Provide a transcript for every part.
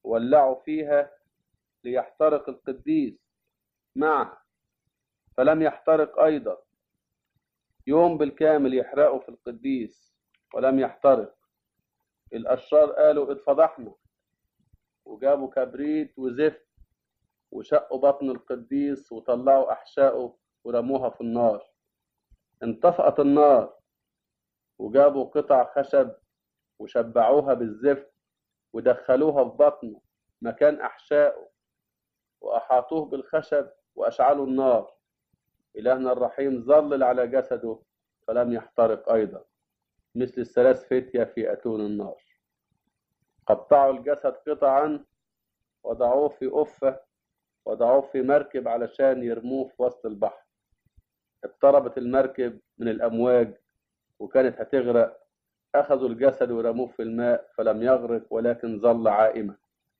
ولعوا فيها ليحترق القديس معه فلم يحترق أيضا يوم بالكامل يحرقوا في القديس ولم يحترق الأشرار قالوا اتفضحنا وجابوا كبريت وزفت وشقوا بطن القديس وطلعوا أحشائه ورموها في النار انطفأت النار وجابوا قطع خشب وشبعوها بالزفت ودخلوها في بطنه مكان أحشائه وأحاطوه بالخشب وأشعلوا النار إلهنا الرحيم ظلل على جسده فلم يحترق أيضا مثل الثلاث فتية في أتون النار قطعوا الجسد قطعا وضعوه في أفة وضعوه في مركب علشان يرموه في وسط البحر اضطربت المركب من الأمواج وكانت هتغرق أخذوا الجسد ورموه في الماء فلم يغرق ولكن ظل عائما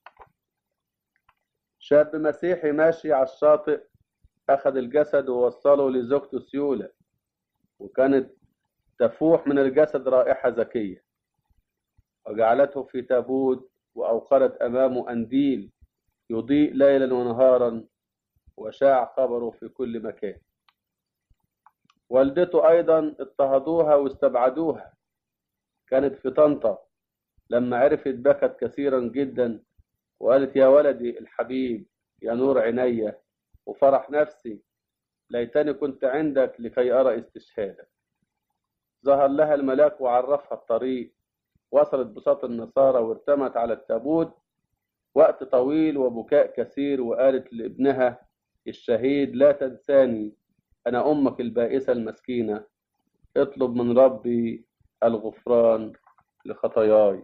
شاب مسيحي ماشي على الشاطئ أخذ الجسد ووصله لزوجته سيولة وكانت تفوح من الجسد رائحة زكية وجعلته في تابوت وأوقدت أمامه أنديل يضيء ليلا ونهارا وشاع خبره في كل مكان والدته أيضا اضطهدوها واستبعدوها كانت في طنطا لما عرفت بكت كثيرا جدا وقالت يا ولدي الحبيب يا نور عيني وفرح نفسي ليتني كنت عندك لكي أرى استشهادك ظهر لها الملاك وعرفها الطريق وصلت بساط النصارى وارتمت على التابوت وقت طويل وبكاء كثير وقالت لابنها الشهيد لا تنساني أنا أمك البائسة المسكينة اطلب من ربي الغفران لخطاياي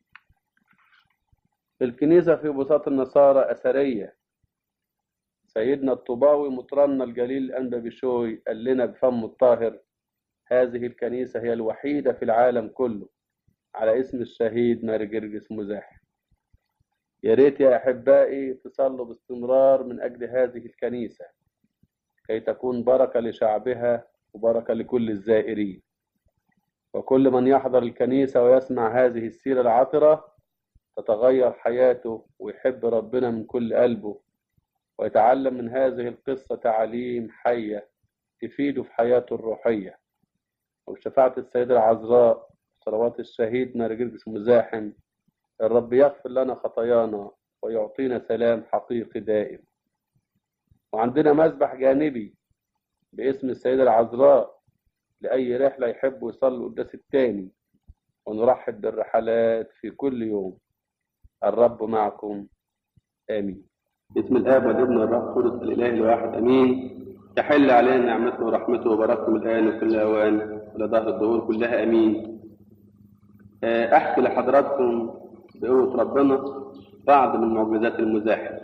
الكنيسة في بساط النصارى أثرية سيدنا الطوباوي مطرنا الجليل الأنبا بشوي قال لنا بفمه الطاهر هذه الكنيسة هي الوحيدة في العالم كله على اسم الشهيد ماري جرجس مزاح يا ريت يا أحبائي تصلوا باستمرار من أجل هذه الكنيسة كي تكون بركة لشعبها وبركة لكل الزائرين وكل من يحضر الكنيسة ويسمع هذه السيرة العطرة تتغير حياته ويحب ربنا من كل قلبه ويتعلم من هذه القصة تعاليم حية تفيده في حياته الروحية وبشفاعة السيدة العذراء صلوات الشهيد مارجرجس مزاحم الرب يغفر لنا خطايانا ويعطينا سلام حقيقي دائم وعندنا مسبح جانبي باسم السيدة العذراء لأي رحلة يحبوا يصلوا القداس التاني ونرحب بالرحلات في كل يوم الرب معكم آمين باسم الآب والابن والروح القدس الإله الواحد آمين تحل علينا نعمته ورحمته وبركته الآن وكل أوان ولدهر الدهور كلها آمين أحكي لحضراتكم بقوة ربنا بعض من معجزات المزاحم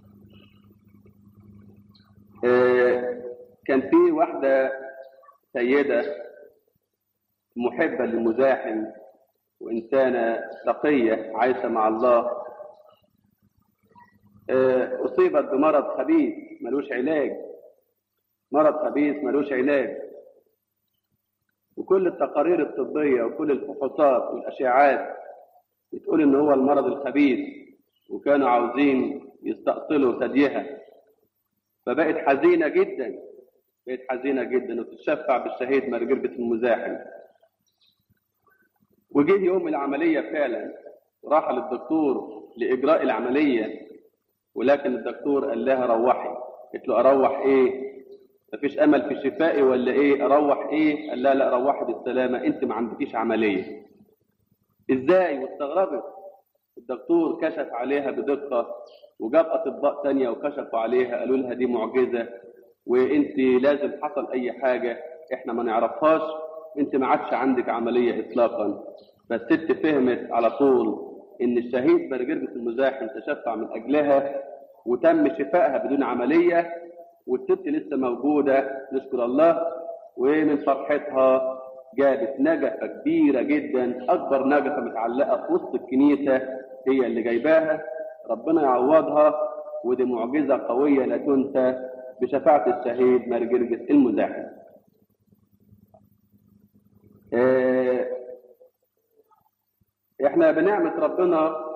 كان في واحدة سيدة محبة للمزاحم وإنسانة تقية عايشة مع الله أصيبت بمرض خبيث ملوش علاج مرض خبيث ملوش علاج وكل التقارير الطبية وكل الفحوصات والأشعاعات بتقول إن هو المرض الخبيث وكانوا عاوزين يستأصلوا ثديها فبقت حزينة جدا بقت حزينة جدا وتتشفع بالشهيد مرجربة المزاحم وجه يوم العملية فعلا راح للدكتور لإجراء العملية ولكن الدكتور قال لها روحي قلت له أروح إيه مفيش أمل في شفائي ولا إيه أروح إيه قال لا لا روحي بالسلامة أنت ما عندكيش عملية إزاي واستغربت الدكتور كشف عليها بدقة وجاب أطباء تانية وكشفوا عليها قالوا لها دي معجزة وانت لازم حصل اي حاجة احنا ما نعرفهاش انت ما عادش عندك عملية اطلاقا فالست فهمت على طول ان الشهيد برجرجس المزاحم تشفع من اجلها وتم شفائها بدون عملية والست لسه موجودة نشكر الله ومن فرحتها جابت نجفة كبيرة جدا أكبر نجفة متعلقة في وسط الكنيسة هي اللي جايباها ربنا يعوضها ودي معجزة قوية لا تنسى بشفاعة الشهيد مرجرجس المزاحم احنا بنعمة ربنا